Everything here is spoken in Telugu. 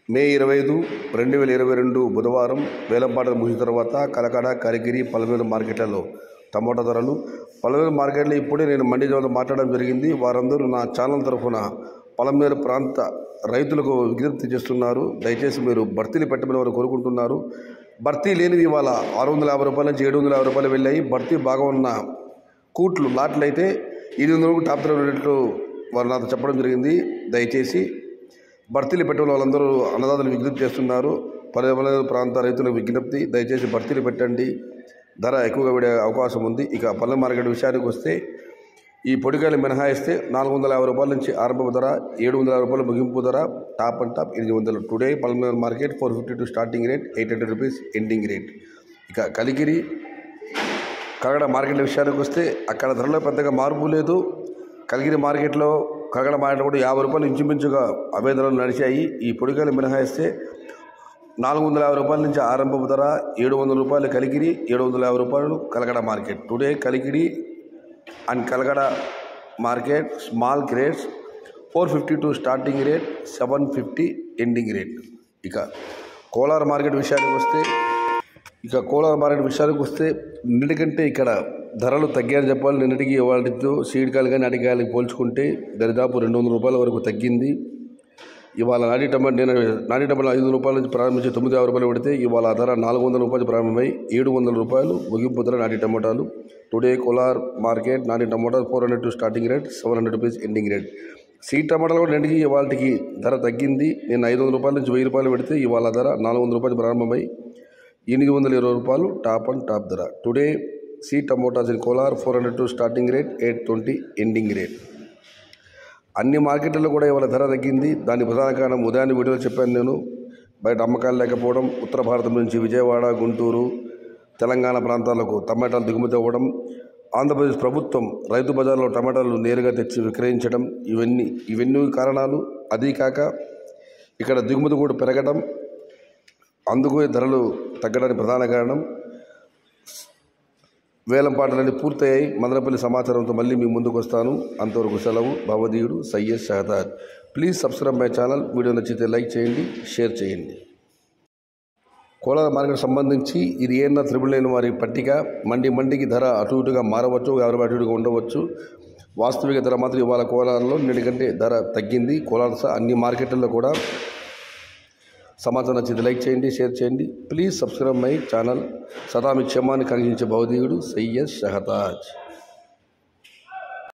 మే ఇరవై ఐదు రెండు వేల ఇరవై రెండు బుధవారం వేలంపాట ముగిసిన తర్వాత కలకడ కరిగిరి పలమేరు మార్కెట్లలో టమోటా ధరలు పలమేరు మార్కెట్లో ఇప్పుడే నేను మండి వద్ద మాట్లాడడం జరిగింది వారందరూ నా ఛానల్ తరఫున పలమేరు ప్రాంత రైతులకు విజ్ఞప్తి చేస్తున్నారు దయచేసి మీరు భర్తీలు పెట్టమని వారు కోరుకుంటున్నారు భర్తీ లేనివి ఇవాళ ఆరు వందల యాభై రూపాయల నుంచి ఏడు వందల యాభై రూపాయలు వెళ్ళాయి భర్తీ బాగా ఉన్న కూట్లు లాట్లు అయితే ఎనిమిది వందలకు టాప్ ధర ఉండేట్లు వారు నాతో చెప్పడం జరిగింది దయచేసి భర్తీలు పెట్టిన వాళ్ళందరూ అన్నదాతలు విజ్ఞప్తి చేస్తున్నారు పర్యావరణ ప్రాంత రైతులకు విజ్ఞప్తి దయచేసి భర్తీలు పెట్టండి ధర ఎక్కువగా పడే అవకాశం ఉంది ఇక పల్లె మార్కెట్ విషయానికి వస్తే ఈ పొడికాయలు మినహాయిస్తే నాలుగు వందల యాభై రూపాయల నుంచి ఆరంభ ధర ఏడు వందల యాభై రూపాయల ముగింపు ధర టాప్ అండ్ టాప్ ఎనిమిది వందలు today Palamaner market four fifty to starting rate eight hundred rupees ending rate ఇక కలిగిరి కగడ మార్కెట్ విషయానికి వస్తే అక్కడ ధరలో పెద్దగా మార్పు లేదు కలిగిరి మార్కెట్లో కగడ మార్కెట్ కూడా యాభై రూపాయలు ఇంచుమించుగా అవే ధరలు నడిచాయి ఈ పొడికాయలు మినహాయిస్తే నాలుగు వందల యాభై రూపాయల నుంచి ఆరంభపు ధర ఏడు వందల రూపాయలు కలిగిరి ఏడు వందల యాభై రూపాయలు Kalakada market today Kaligiri and Kalakada market small grades four fifty to starting rate seven fifty ending rate ఇక కోలార్ మార్కెట్ విషయానికి వస్తే ఇక కోలార్ మార్కెట్ విషయానికి వస్తే నిన్నటికంటే ఇక్కడ ధరలు తగ్గాయని చెప్పాలి నిన్నటికి వాటితో సీడ్కాయలు కానీ అడికాయలకి పోల్చుకుంటే దరిదాపు రెండు వందల రూపాయల వరకు తగ్గింది ఇవాళ నాటి టమాటా నేను నాటి టమాటా ఐదు వందల రూపాయల నుంచి ప్రారంభించి తొమ్మిది యాభై రూపాయలు పెడితే ఇవాళ ఆ ధర నాలుగు వందల రూపాయలు ప్రారంభమై ఏడు వందల రూపాయలు ముగింపు ధర నాటి టమాటాలు టుడే కోలార్ మార్కెట్ నాటి టమాటా four hundred to starting rate seven hundred rupees ending rate seed టమాటాలు కూడా నిన్నటికి ఇవాళకి ధర తగ్గింది నేను ఐదు వందల రూపాయల నుంచి వెయ్యి రూపాయలు పెడితే ఇవాళ ధర నాలుగు వందల రూపాయలు ప్రారంభమై ఎనిమిది వందల ఇరవై రూపాయలు టాప్ అండ్ టాప్ ధర టుడే సీ tomatoes in Kolar four hundred to starting rate eight twenty ending rate అన్ని మార్కెట్లలో కూడా ఇవాళ ధర తగ్గింది దాని ప్రధాన కారణం ఉదయాన్నే వీడియోలో చెప్పాను నేను బయట అమ్మకాలు లేకపోవడం ఉత్తర భారతం నుంచి విజయవాడ గుంటూరు తెలంగాణ ప్రాంతాలకు టమాటాలు దిగుమతి అవ్వడం ఆంధ్రప్రదేశ్ ప్రభుత్వం రైతు బజార్లో టమాటాలు నేరుగా తెచ్చి విక్రయించడం ఇవన్నీ ఇవన్నీ కారణాలు అదీ కాక ఇక్కడ దిగుమతి కూడా పెరగడం అందుకు ధరలు తగ్గడానికి ప్రధాన కారణం వేలం పాటలన్నీ పూర్తయ్యాయి మదనపల్లి సమాచారంతో మళ్ళీ మీ ముందుకు వస్తాను అంతవరకు సెలవు భవదీయుడు Syed Shahdad please subscribe my channel video నచ్చితే లైక్ చేయండి షేర్ చేయండి కోలార్ మార్కెట్ సంబంధించి ఇది ఏమన్నా త్రిబుల్ అయిన వారి పట్టిక మండి మండికి ధర అటు ఇటుగా మారవచ్చు ఎవరి అటు ఇటుగా ఉండవచ్చు వాస్తవిక ధర మాత్రం ఇవాళ కోలార్లో నిన్నటికంటే ధర తగ్గింది కోలార్ సహా అన్ని మార్కెట్లలో కూడా సమాచారం నచ్చితే లైక్ చేయండి షేర్ చేయండి ప్లీజ్ సబ్స్క్రైబ్ మై ఛానల్ సదా మీ క్షమాన్ని కలిగించే భౌదీయుడు సయ్యద్ షహతాజ్